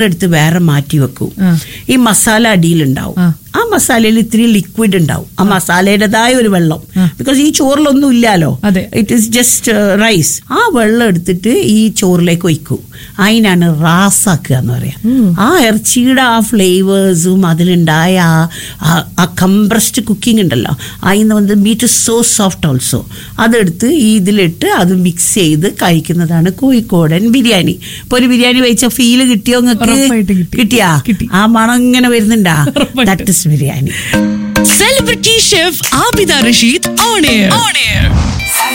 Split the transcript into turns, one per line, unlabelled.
എടുത്ത് വേറെ മാറ്റി വെക്കും
ആ.
ഈ മസാല അടിയിലുണ്ടാവും
ആ.
ആ മസാലയിൽ ഇത്തിരി ലിക്വിഡ് ഉണ്ടാവും ആ മസാലയുടേതായ ഒരു വെള്ളം
ആ.
ബിക്കോസ് ഈ ചോറിലൊന്നും ഇല്ലല്ലോ
അതെ.
ഇറ്റ് ഈസ് ജസ്റ്റ് റൈസ് ആ വെള്ളം എടുത്തിട്ട് ഈ ചോറിലേക്ക് ഒഴിക്കും അതിനാണ് റാസാക്കുക എന്ന് പറയാം ആ ഇറച്ചിയുടെ ആ ഫ്ലേവേഴ്സും അതിലുണ്ടായ ആ- ആ- ആ കംപ്രസ്ഡ് കുക്കിംഗ് ഉണ്ടല്ലോ അതിന് വന്ന് മീറ്റ് സോ സോഫ്റ്റ് ഓൾസോ അതെടുത്ത് ഈ ഇതിലിട്ട് അത് മിക്സ് ചെയ്ത് കഴിക്കുന്നതാണ് കോഴിക്കോടൻ ബിരിയാണി ഇപ്പൊ ഒരു ബിരിയാണി വെച്ച ഫീല് കിട്ടിയോ
ഉറപ്പായിട്ടും
നിങ്ങൾക്ക്
കിട്ടി.
കിട്ടിയാ
കിട്ടി.
ആ മണം ഇങ്ങനെ വരുന്നുണ്ടാ
ഉറപ്പായിട്ടും.
That is biryani
Celebrity chef Abida Rashid on air. On air.